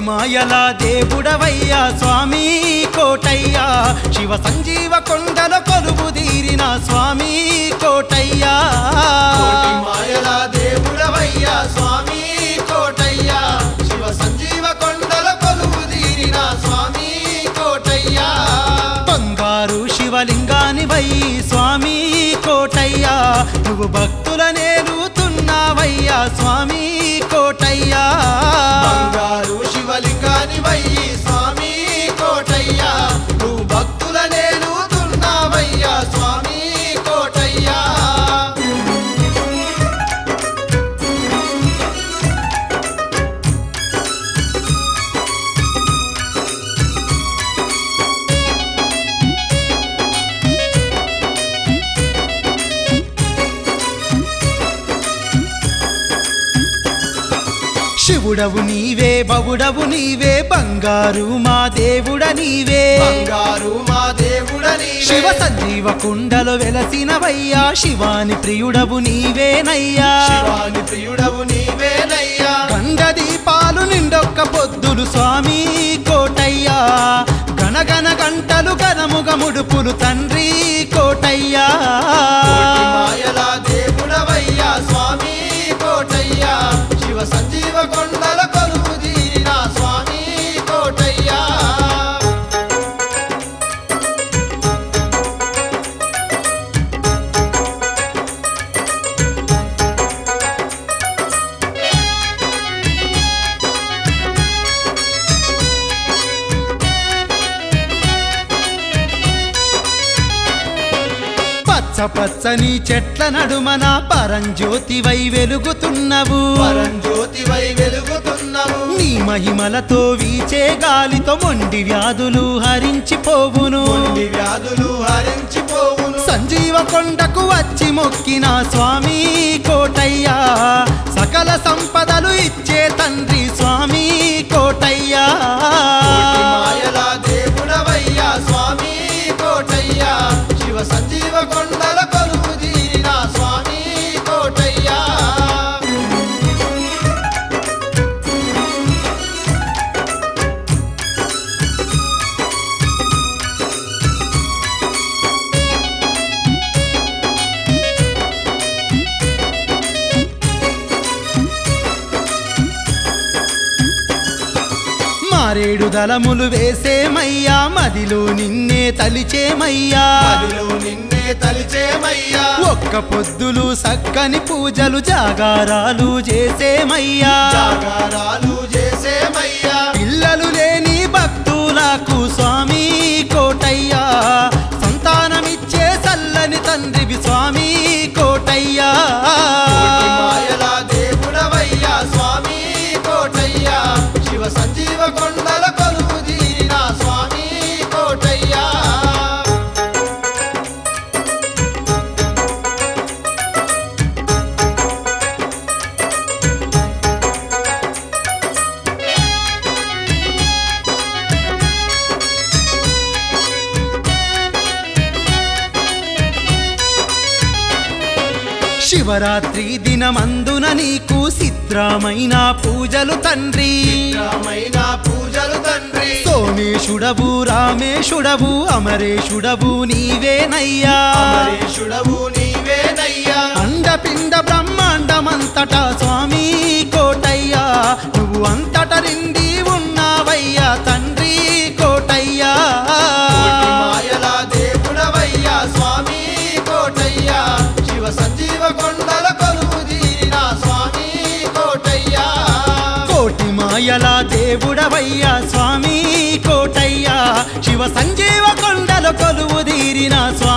మాయల దేవుడవయ్యా స్వామి కోటయ్యా శివ సంజీవ కొండల కొలువు తీరిన స్వామి కోటయ్యా కోటి మాయల దేవుడవయ్యా స్వామి కోటయ్యా శివ సంజీవ కొండల కొలువు తీరిన స్వామి కోటయ్యా బంగారు శివలింగాని వై స్వామి కోటయ్యా నువ్వు భక్తుల నేలుతున్నావయ్యా స్వామి కోటయ్యా బంగారు శివలింగాని వయ్యి స్వామి కోటయ్యా నువ్వు భక్తుల నేలుతున్నావయ్యా స్వామి కోటయ్యా శివుడవు నీవే బవుడవు నీవే బంగారు మా దేవుడ నీవే బంగారు మా దేవుడని శివ సంజీవ కుండలు వెలసినవయ్యా శివాని ప్రియుడవు నీవేనయ్యా శివాని ప్రియుడవు నీవేనయ్యా గండ దీపాలు నిండొక్క పొద్దులు స్వామి కోటయ్యా గణగణ గంటలు గణముగ ముడుపులు తండ్రి కోటయ్యా కోటి మాయల దేవుడవయ్యా స్వామి కోటయ్యా శివ సంజీవ కొండల కొలువు తీరిన స్వామి కోటయ్యా పచ్చ పచ్చని చెట్ల నడుమన పరంజ్యోతివై వెలుగుతున్నవు పరంజ్యోతివై వెలుగుతున్నావు నీ మహిమలతో వీచే గాలితో మొండి వ్యాధులు హరించిపోవును మొండి వ్యాధులు హరించిపోవును సంజీవ కొండకు వచ్చి మొక్కిన స్వామి కోటయ్యా సకల సంపదలు ఇచ్చే తండ్రి స్వామి కోటయ్యా కోటి మాయల దేవుడవయ్యా స్వామి కోటయ్యా శివ సంజీవ కొండల కొలువు తీరిన స్వామి కోటయ్యా మారేడు దళములు వేసేమయ్యా మదిలో నిన్నే తలిచేమయ్యా మదిలో నిన్నే తలిచేమయ్యా ఒక్క పొద్దులు సక్కని పూజలు జాగారాలు చేసేమయ్యా జాగారాలు చేసేమయ్యా పిల్లలు లేని భక్తులకు స్వామి కోటయ్యా సంతానమిచ్చే చల్లని తండ్రివి స్వామి కోటయ్యా కోటి మాయల దేవుడవయ్యా స్వామి కోటయ్యా శివ సంజీవ కొండల కొలువు తీరిన స్వామి కోటయ్యా శివరాత్రి దినమందున నీకు చిత్రమైన పూజలు తండ్రి రామైన పూజలు తండ్రి సోమేశుడవు రామేశుడవు అమరేశుడవు నీవేనయ్యా అమరేశుడవు నీవేనయ్యా అండపిండ బ్రహ్మాండమంతటా స్వామి కోటయ్యా నువ్వు అంతట నిండి ఉన్నావయ్యా తండ్రి కోటయ్యా కోటి మాయల దేవుడవయ్యా స్వామి కోటయ్యా శివ సంజీవ కొండల కొలువు తీరిన స్వామి కోటయ్యా కోటి మాయల దేవుడవయ్యా స్వామి కోటయ్యా శివ సంజీవ కొండల కొలువు తీరిన స్వామి